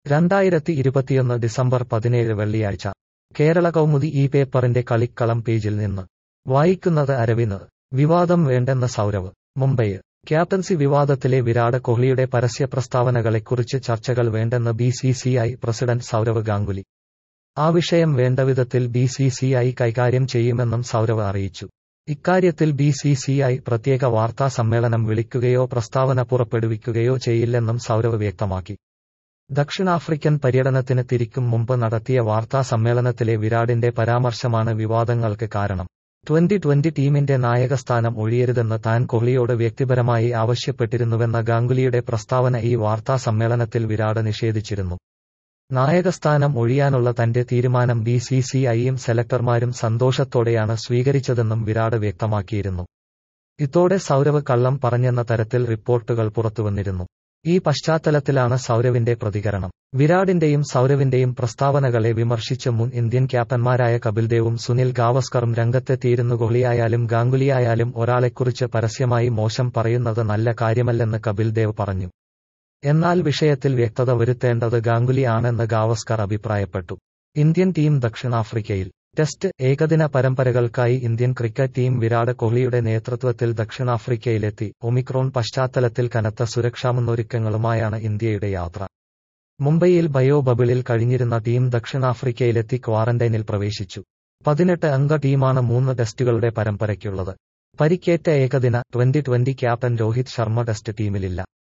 രണ്ടായിരത്തി ഇരുപത്തിയൊന്ന് ഡിസംബർ പതിനേഴ് വെള്ളിയാഴ്ച കേരള കൗമുദി ഈ പേപ്പറിന്റെ കളിക്കളം പേജിൽ നിന്ന് വായിക്കുന്നത് അരവിന്ദ് വിവാദം വേണ്ടെന്ന സൗരവ് മുംബൈ ക്യാപ്റ്റൻസി വിവാദത്തിലെ വിരാട് കോഹ്ലിയുടെ പരസ്യ പ്രസ്താവനകളെക്കുറിച്ച് ചർച്ചകൾ വേണ്ടെന്ന് B C C I president Sourav Ganguly ആ വിഷയം വേണ്ടവിധത്തിൽ ബി സി സി ഐ കൈകാര്യം ചെയ്യുമെന്നും സൗരവ് അറിയിച്ചു ഇക്കാര്യത്തിൽ ബി സി സി ഐ പ്രത്യേക വാർത്താ സമ്മേളനം വിളിക്കുകയോ പ്രസ്താവന പുറപ്പെടുവിക്കുകയോ ചെയ്യില്ലെന്നും സൗരവ് വ്യക്തമാക്കി ദക്ഷിണാഫ്രിക്കൻ പര്യടനത്തിന് തിരിക്കും മുമ്പ് നടത്തിയ വാർത്താ സമ്മേളനത്തിലെ വിരാടിന്റെ പരാമർശമാണ് വിവാദങ്ങൾക്ക് കാരണം ട്വന്റി ട്വന്റി ടീമിന്റെ നായകസ്ഥാനം ഒഴിയരുതെന്ന് താൻ കോഹ്ലിയോട് വ്യക്തിപരമായി ആവശ്യപ്പെട്ടിരുന്നുവെന്ന ഗാംഗുലിയുടെ പ്രസ്താവന ഈ വാർത്താ സമ്മേളനത്തിൽ വിരാട് നിഷേധിച്ചിരുന്നു നായകസ്ഥാനം ഒഴിയാനുള്ള തന്റെ തീരുമാനം ബി സി സി ഐയും സെലക്ടർമാരും സന്തോഷത്തോടെയാണ് സ്വീകരിച്ചതെന്നും വിരാട് വ്യക്തമാക്കിയിരുന്നു ഇതോടെ സൗരവ് കള്ളം പറഞ്ഞെന്ന തരത്തിൽ റിപ്പോർട്ടുകൾ പുറത്തുവന്നിരുന്നു ഈ പശ്ചാത്തലത്തിലാണ് സൗരവിന്റെ പ്രതികരണം വിരാടിന്റെയും സൗരവിന്റെയും പ്രസ്താവനകളെ വിമർശിച്ച് മുൻ ഇന്ത്യൻ ക്യാപ്റ്റന്മാരായ കപിൽദേവും സുനിൽ ഗാവസ്കറും രംഗത്തെത്തിയിരുന്നു കോഹ്ലിയായാലും ഗാംഗുലിയായാലും ഒരാളെക്കുറിച്ച് പരസ്യമായി മോശം പറയുന്നത് നല്ല കാര്യമല്ലെന്ന് കപിൽദേവ് പറഞ്ഞു എന്നാൽ വിഷയത്തിൽ വ്യക്തത വരുത്തേണ്ടത് ഗാംഗുലി ആണെന്ന് ഗാവസ്കർ അഭിപ്രായപ്പെട്ടു ഇന്ത്യൻ ടീം ദക്ഷിണാഫ്രിക്കയിൽ ടെസ്റ്റ് ഏകദിന പരമ്പരകൾക്കായി ഇന്ത്യൻ ക്രിക്കറ്റ് ടീം വിരാട് കോഹ്ലിയുടെ നേതൃത്വത്തിൽ ദക്ഷിണാഫ്രിക്കയിലെത്തി ഒമിക്രോൺ പശ്ചാത്തലത്തിൽ കനത്ത സുരക്ഷാ മുന്നൊരുക്കങ്ങളുമായാണ് ഇന്ത്യയുടെ യാത്ര മുംബൈയിൽ ബയോ ബബിളിൽ കഴിഞ്ഞിരുന്ന ടീം ദക്ഷിണാഫ്രിക്കയിലെത്തി ക്വാറന്റൈനിൽ പ്രവേശിച്ചു പതിനെട്ട് അംഗ ടീമാണ് മൂന്ന് ടെസ്റ്റുകളുടെ പരമ്പരയ്ക്കുള്ളത് പരിക്കേറ്റ ഏകദിന twenty twenty captain Rohit Sharma test ടീമിലില്ല